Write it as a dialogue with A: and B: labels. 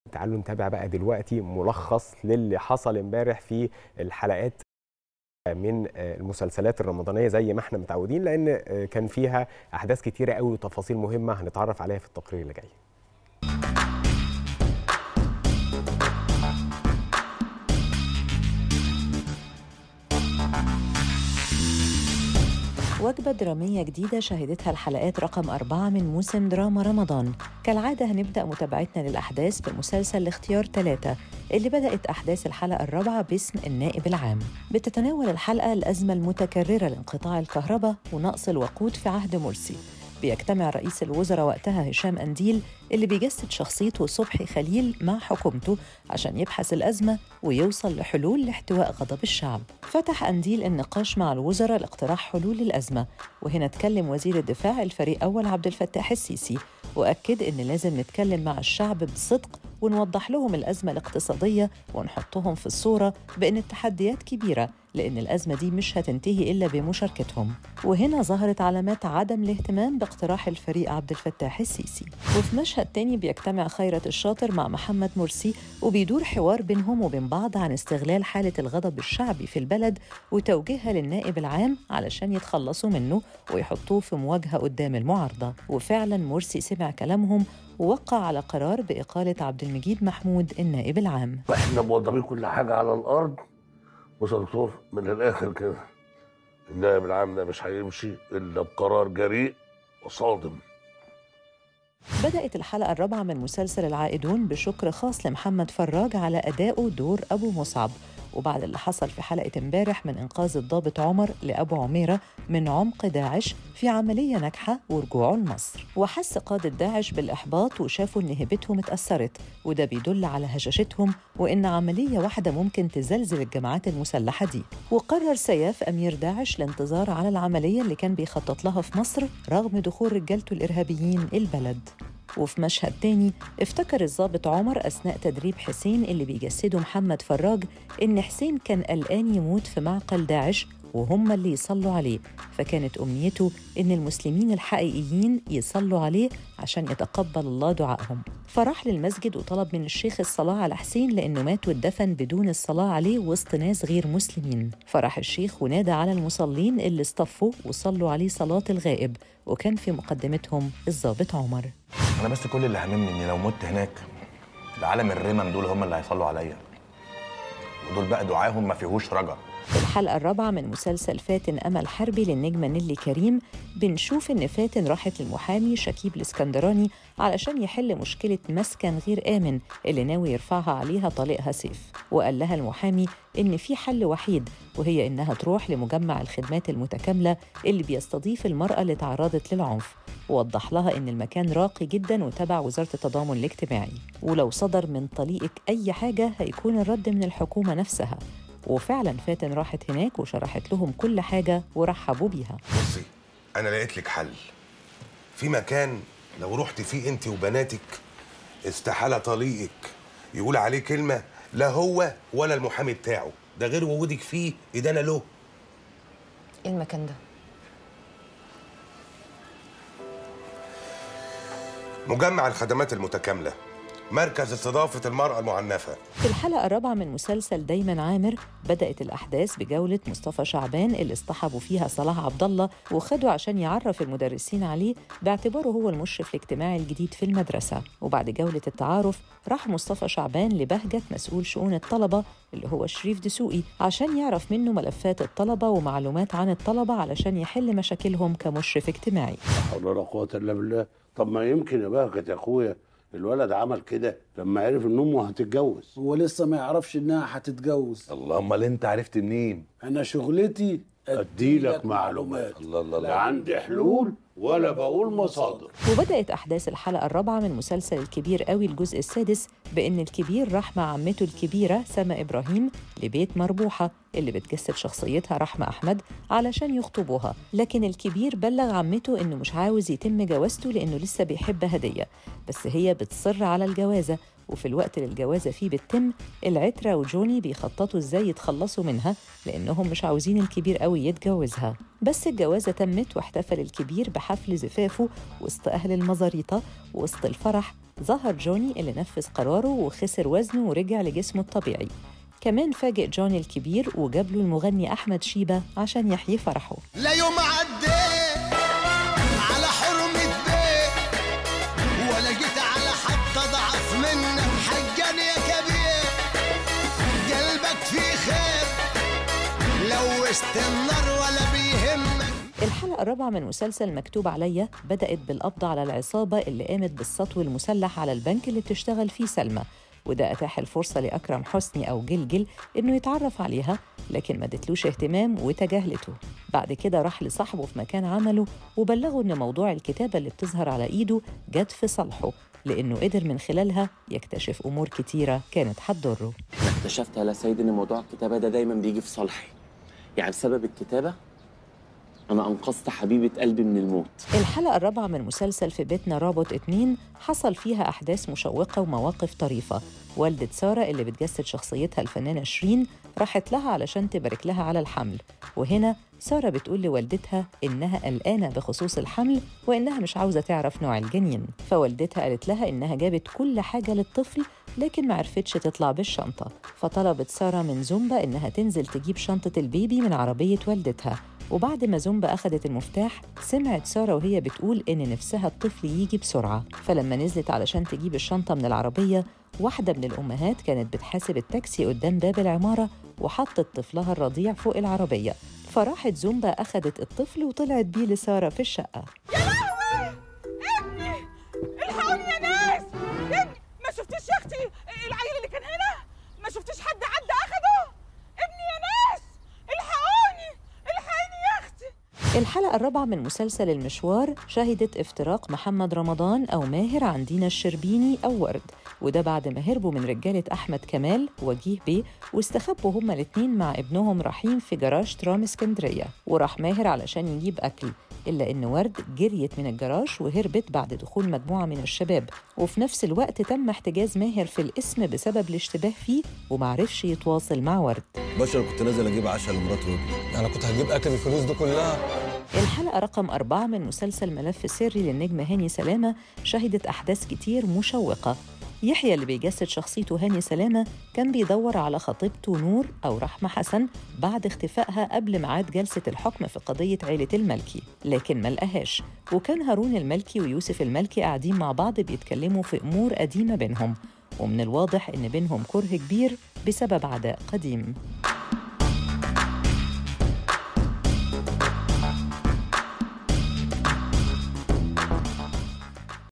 A: تعالوا نتابع بقى دلوقتي ملخص للي حصل امبارح في الحلقات من المسلسلات الرمضانيه زي ما احنا متعودين لان كان فيها احداث كتيره قوي وتفاصيل مهمه هنتعرف عليها في التقرير اللي جاي
B: وجبة درامية جديدة شهدتها الحلقات رقم أربعة من موسم دراما رمضان كالعادة هنبدأ متابعتنا للأحداث في مسلسل الاختيار ثلاثة اللي بدأت أحداث الحلقة الرابعة باسم النائب العام بتتناول الحلقة الأزمة المتكررة لانقطاع الكهرباء ونقص الوقود في عهد مرسي بيجتمع رئيس الوزراء وقتها هشام أنديل اللي بيجسد شخصيته صبحي خليل مع حكومته عشان يبحث الأزمة ويوصل لحلول لاحتواء غضب الشعب فتح أنديل النقاش مع الوزراء لاقتراح حلول للأزمة وهنا اتكلم وزير الدفاع الفريق أول عبد الفتاح السيسي وأكد إن لازم نتكلم مع الشعب بصدق ونوضح لهم الأزمة الاقتصادية ونحطهم في الصورة بأن التحديات كبيرة لأن الأزمة دي مش هتنتهي إلا بمشاركتهم وهنا ظهرت علامات عدم الاهتمام باقتراح الفريق عبد الفتاح السيسي وفي مشهد تاني بيجتمع خيرت الشاطر مع محمد مرسي وبيدور حوار بينهم وبين بعض عن استغلال حالة الغضب الشعبي في البلد وتوجيهها للنائب العام علشان يتخلصوا منه ويحطوه في مواجهة قدام المعارضة وفعلا مرسي سمع كلامهم ووقع على قرار بإقالة عبد المجيد محمود النائب العام
C: احنا موضبين كل حاجه على الارض بص يا دكتور من الاخر كده النائب العام ده مش هيمشي الا بقرار جريء وصادم
B: بدأت الحلقة الرابعة من مسلسل العائدون بشكر خاص لمحمد فراج على أدائه دور أبو مصعب وبعد اللي حصل في حلقة امبارح من إنقاذ الضابط عمر لأبو عميرة من عمق داعش في عملية ناجحة ورجوعه لمصر وحس قادة داعش بالإحباط وشافوا إن هيبتهم اتأثرت وده بيدل على هشاشتهم وإن عملية واحدة ممكن تزلزل الجماعات المسلحة دي وقرر سياف أمير داعش الانتظار على العملية اللي كان بيخطط لها في مصر رغم دخول رجالته الإرهابيين البلد وفي مشهد تاني افتكر الضابط عمر أثناء تدريب حسين اللي بيجسده محمد فراج إن حسين كان قلقان يموت في معقل داعش وهم اللي يصلوا عليه فكانت أمنيته إن المسلمين الحقيقيين يصلوا عليه عشان يتقبل الله دعائهم فراح للمسجد وطلب من الشيخ الصلاة على حسين لأنه مات واتدفن بدون الصلاة عليه وسط ناس غير مسلمين فراح الشيخ ونادى على المصلين اللي اصطفوا وصلوا عليه صلاة الغائب وكان في مقدمتهم الضابط عمر
D: انا بس كل اللي هاممني اني لو مت هناك العالم الرمم دول هم اللي هيصلوا عليا ودول بقى دعاهم ما فيهوش رجا
B: في الحلقة الرابعة من مسلسل فاتن أمل حربي للنجمة نيلي كريم بنشوف إن فاتن راحت للمحامي شكيب الإسكندراني علشان يحل مشكلة مسكن غير آمن اللي ناوي يرفعها عليها طليقها سيف وقال لها المحامي إن في حل وحيد وهي إنها تروح لمجمع الخدمات المتكاملة اللي بيستضيف المرأة اللي تعرضت للعنف ووضح لها إن المكان راقي جدا وتبع وزارة التضامن الاجتماعي ولو صدر من طليقك أي حاجة هيكون الرد من الحكومة نفسها وفعلا فاتن راحت هناك وشرحت لهم كل حاجة ورحبوا بيها
E: بصي انا لقيت لك حل في مكان لو رحت فيه انت وبناتك استحاله طليقك يقول عليه كلمه لا هو ولا المحامي بتاعه ده غير وجودك فيه ادانه له
F: ايه المكان ده؟
E: مجمع الخدمات المتكامله مركز استضافه المراه المعنفه
B: في الحلقة الرابعة من مسلسل دايما عامر بدأت الأحداث بجولة مصطفى شعبان اللي اصطحبوا فيها صلاح عبد الله وخدوا عشان يعرف المدرسين عليه باعتباره هو المشرف الاجتماعي الجديد في المدرسة وبعد جولة التعارف راح مصطفى شعبان لبهجة مسؤول شؤون الطلبة اللي هو شريف دسوقي عشان يعرف منه ملفات الطلبة ومعلومات عن الطلبة علشان يحل مشاكلهم كمشرف اجتماعي
C: لا حول ولا قوه الا بالله طب ما يمكن يا بهجت يا اخويا الولد عمل كده لما عرف ان امه هتتجوز
G: هو لسه ما يعرفش انها هتتجوز
D: الله امال انت عرفت منين
G: انا شغلتي
C: اديلك معلومات
D: الله الله
C: لا عندي حلول ولا بقول مصادر
B: وبدأت أحداث الحلقة الرابعة من مسلسل الكبير قوي الجزء السادس بإن الكبير راح مع عمته الكبيرة سما إبراهيم لبيت مربوحة اللي بتجسد شخصيتها رحمة أحمد علشان يخطبوها لكن الكبير بلغ عمته إنه مش عاوز يتم جوازته لأنه لسه بيحب هدية بس هي بتصر على الجوازة وفي الوقت اللي الجوازة فيه بتتم العترة وجوني بيخططوا ازاي يتخلصوا منها لأنهم مش عاوزين الكبير قوي يتجوزها بس الجوازة تمت واحتفل الكبير بحفل زفافه وسط أهل المزاريطة وسط الفرح ظهر جوني اللي نفذ قراره وخسر وزنه ورجع لجسمه الطبيعي كمان فاجئ جوني الكبير وجاب له المغني أحمد شيبة عشان يحيي فرحه
H: لا يوم عديت على حرمة بيت ولا جيت على حد ضعف منك حجان يا كبير قلبك فيه خير لو وسط النار ولا بيهمك
B: الحلقة الرابعة من مسلسل مكتوب عليا بدأت بالقبض على العصابة اللي قامت بالسطو المسلح على البنك اللي بتشتغل فيه سلمى وده أتاح الفرصة لأكرم حسني أو جلجل إنه يتعرف عليها لكن ما ادتلوش اهتمام وتجاهلته بعد كده راح لصاحبه في مكان عمله وبلغه إن موضوع الكتابة اللي بتظهر على إيده جت في صالحه لأنه قدر من خلالها يكتشف أمور كتيرة كانت هتضره
I: اكتشفت يا سيد ان موضوع الكتابه ده دايما بيجي في صالحي يعني بسبب الكتابه انا انقذت حبيبه قلبي من الموت
B: الحلقة الرابعة من مسلسل في بيتنا رابط اتنين حصل فيها أحداث مشوقة ومواقف طريفة والدة سارة اللي بتجسد شخصيتها الفنانة شيرين راحت لها علشان تبارك لها على الحمل وهنا سارة بتقول لوالدتها إنها قلقانة بخصوص الحمل وإنها مش عاوزة تعرف نوع الجنين فوالدتها قالت لها إنها جابت كل حاجة للطفل لكن ما عرفتش تطلع بالشنطة فطلبت سارة من زومبا إنها تنزل تجيب شنطة البيبي من عربية والدتها وبعد ما زومبا أخدت المفتاح سمعت سارة وهي بتقول إن نفسها الطفل يجي بسرعة فلما نزلت علشان تجيب الشنطة من العربية واحدة من الأمهات كانت بتحاسب التاكسي قدام باب العمارة وحطت طفلها الرضيع فوق العربية فراحت زومبا أخدت الطفل وطلعت بيه لسارة في الشقة
J: ابني الحقوني يا ناس ابني ما شفتيش يا اختي العيل اللي كان هنا ما شفتيش حد عدى اخده ابني يا ناس الحقوني الحقيني يا اختي
B: الحلقة الرابعة من مسلسل المشوار شهدت افتراق محمد رمضان أو ماهر عن دينا الشربيني أو ورد وده بعد ما هربوا من رجالة أحمد كمال وجيه بيه واستخبوا هما الاتنين مع ابنهم رحيم في جراج ترام اسكندرية وراح ماهر علشان يجيب أكل إلا إن ورد جريت من الجراج وهربت بعد دخول مجموعة من الشباب وفي نفس الوقت تم احتجاز ماهر في الاسم بسبب الاشتباه فيه ومعرفش يتواصل مع ورد
K: باشا كنت نازل اجيب عشاء لمرات وابني انا كنت هجيب اكل الفلوس دي كلها
B: الحلقة رقم أربعة من مسلسل ملف سري للنجم هاني سلامة شهدت أحداث كتير مشوقة يحيى اللي بيجسد شخصيته هاني سلامة كان بيدور على خطيبته نور أو رحمة حسن بعد اختفائها قبل ميعاد جلسة الحكم في قضية عيلة الملكي لكن ما لقاهاش وكان هارون الملكي ويوسف الملكي قاعدين مع بعض بيتكلموا في أمور قديمة بينهم ومن الواضح إن بينهم كره كبير بسبب عداء قديم